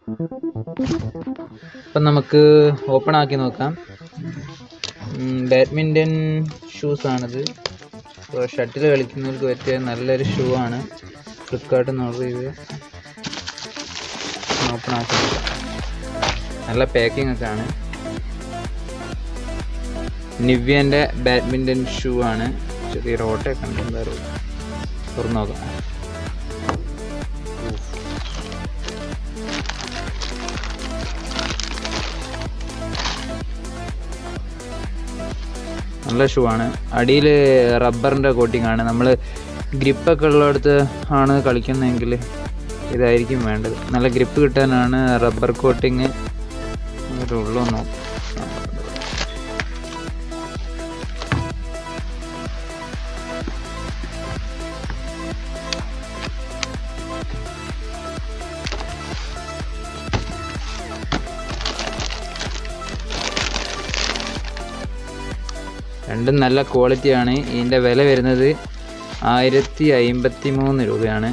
അപ്പം നമുക്ക് ഓപ്പൺ ആക്കി നോക്കാം ബാഡ്മിൻ്റൺ ഷൂസ് ആണിത് അപ്പോൾ ഷട്ടിൽ കളിക്കുന്നവർക്ക് പറ്റിയ നല്ലൊരു ഷൂ ആണ് ഫ്ലിപ്കാർട്ടിൽ നിന്ന് ഓർഡർ ചെയ്ത് ഓപ്പൺ ആക്കി നോക്കാം നല്ല പാക്കിംഗ് ഒക്കെ ആണ് നിവ്യൻ്റെ ബാഡ്മിൻ്റൺ ഷൂ ആണ് ചെറിയൊരു ഓട്ടയൊക്കെ ഉണ്ട് എന്തായാലും തുറന്നു നോക്കാം നല്ല ഷൂ ആണ് അടിയിൽ റബ്ബറിൻ്റെ കോട്ടിംഗ് ആണ് നമ്മൾ ഗ്രിപ്പൊക്കെ ഉള്ളിടത്ത് ആണ് കളിക്കുന്നതെങ്കിൽ ഇതായിരിക്കും വേണ്ടത് നല്ല ഗ്രിപ്പ് കിട്ടാനാണ് റബ്ബർ കോട്ടിങ് ഉള്ളൂ നോക്കാം രണ്ടും നല്ല ക്വാളിറ്റിയാണ് ഇതിൻ്റെ വില വരുന്നത് ആയിരത്തി അമ്പത്തി മൂന്ന് രൂപയാണ്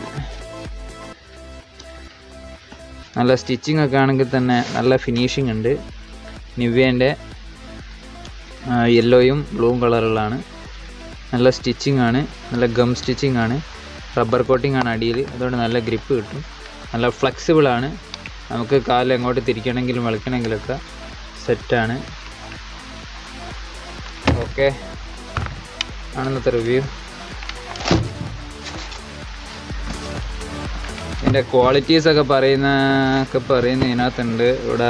നല്ല സ്റ്റിച്ചിങ് ഒക്കെ ആണെങ്കിൽ തന്നെ നല്ല ഫിനിഷിംഗ് ഉണ്ട് നിവ്യേൻ്റെ യെല്ലോയും ബ്ലൂവും കളറുകളാണ് നല്ല സ്റ്റിച്ചിങ് ആണ് നല്ല ഗം സ്റ്റിച്ചിങ് ആണ് റബ്ബർ കോട്ടിംഗ് ആണ് അടിയിൽ അതുകൊണ്ട് നല്ല ഗ്രിപ്പ് കിട്ടും നല്ല ഫ്ലെക്സിബിൾ ആണ് നമുക്ക് കാലിൽ എങ്ങോട്ട് തിരിക്കണമെങ്കിലും വെളിക്കണമെങ്കിലൊക്കെ സെറ്റാണ് ഓക്കെ ആണ് ഇന്നത്തെ റിവ്യൂ ഇതിൻ്റെ ക്വാളിറ്റീസ് ഒക്കെ പറയുന്ന ഒക്കെ പറയുന്ന ഇതിനകത്തുണ്ട് ഇവിടെ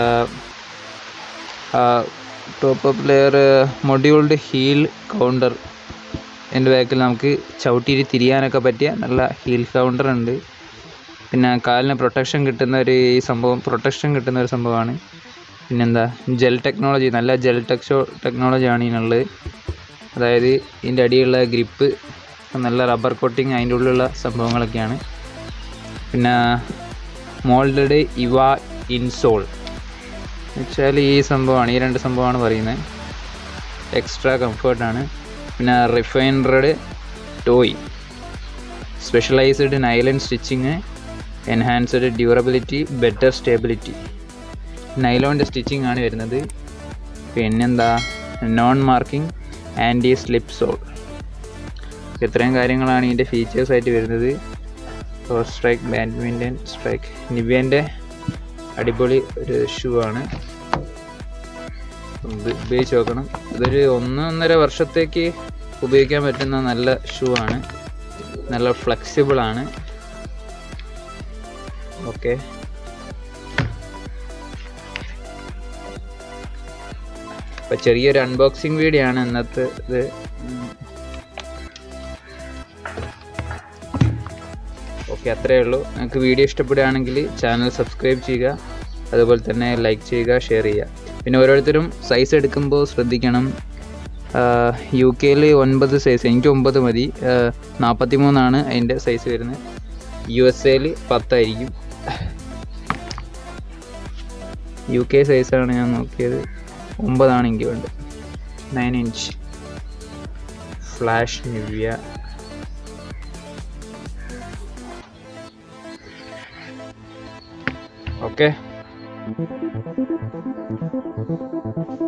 top up layer moulded heel counter എൻ്റെ ബാക്കിൽ നമുക്ക് ചവിട്ടിയിട്ട് തിരിയാനൊക്കെ പറ്റിയ നല്ല ഹീൽ കൗണ്ടർ ഉണ്ട് പിന്നെ കാലിന് പ്രൊട്ടക്ഷൻ കിട്ടുന്ന ഒരു ഈ സംഭവം പ്രൊട്ടക്ഷൻ കിട്ടുന്ന ഒരു സംഭവമാണ് പിന്നെന്താ ജെൽ ടെക്നോളജി നല്ല ജെൽ ടെക്സോ ടെക്നോളജിയാണ് ഇതിനുള്ളത് അതായത് ഇതിൻ്റെ അടിയിലുള്ള ഗ്രിപ്പ് നല്ല റബ്ബർ കോട്ടിങ് അതിൻ്റെ ഉള്ളിലുള്ള സംഭവങ്ങളൊക്കെയാണ് പിന്നെ മോൾഡഡ് ഇവ ഇൻസോൾ വെച്ചാൽ ഈ സംഭവമാണ് ഈ രണ്ട് സംഭവമാണ് പറയുന്നത് എക്സ്ട്രാ കംഫർട്ടാണ് പിന്നെ refined toe specialised nylon stitching enhanced durability better stability നൈലോൻ്റെ സ്റ്റിച്ചിങ് ആണ് വരുന്നത് പിന്നെന്താ non marking anti slip sole ഇത്രയും കാര്യങ്ങളാണ് ഇതിൻ്റെ ഫീച്ചേഴ്സ് ആയിട്ട് വരുന്നത് ഫോർ സ്ട്രൈക്ക് ബാഡ്മിൻ്റൺ സ്ട്രൈക്ക് നിവ്യേൻ്റെ അടിപൊളി ഒരു ഷൂ ആണ് ഇത് ഉപയോഗിച്ച് നോക്കണം ഇതൊരു ഒന്ന് ഒന്നര വർഷത്തേക്ക് ഉപയോഗിക്കാൻ പറ്റുന്ന നല്ല ഷൂ ആണ് നല്ല ഫ്ലെക്സിബിൾ ആണ് ഓക്കെ അപ്പോൾ ചെറിയൊരു അൺബോക്സിങ് വീഡിയോ ആണ് ഇന്നത്തെ ഇത് ഓക്കെ അത്രയേ ഉള്ളൂ നിങ്ങൾക്ക് വീഡിയോ ഇഷ്ടപ്പെടുകയാണെങ്കിൽ ചാനൽ സബ്സ്ക്രൈബ് ചെയ്യുക അതുപോലെ തന്നെ ലൈക്ക് ചെയ്യുക ഷെയർ ചെയ്യുക പിന്നെ ഓരോരുത്തരും സൈസ് എടുക്കുമ്പോൾ ശ്രദ്ധിക്കണം യു കെയിൽ ഒൻപത് സൈസ് എനിക്ക് ഒമ്പത് മതി നാൽപ്പത്തി മൂന്നാണ് അതിൻ്റെ സൈസ് വരുന്നത് യു എസ് എയിൽ പത്തായിരിക്കും യു കെ സൈസാണ് ഞാൻ നോക്കിയത് ഒമ്പതാണ് എനിക്ക് വേണ്ടത് nine inch flash Nivia okay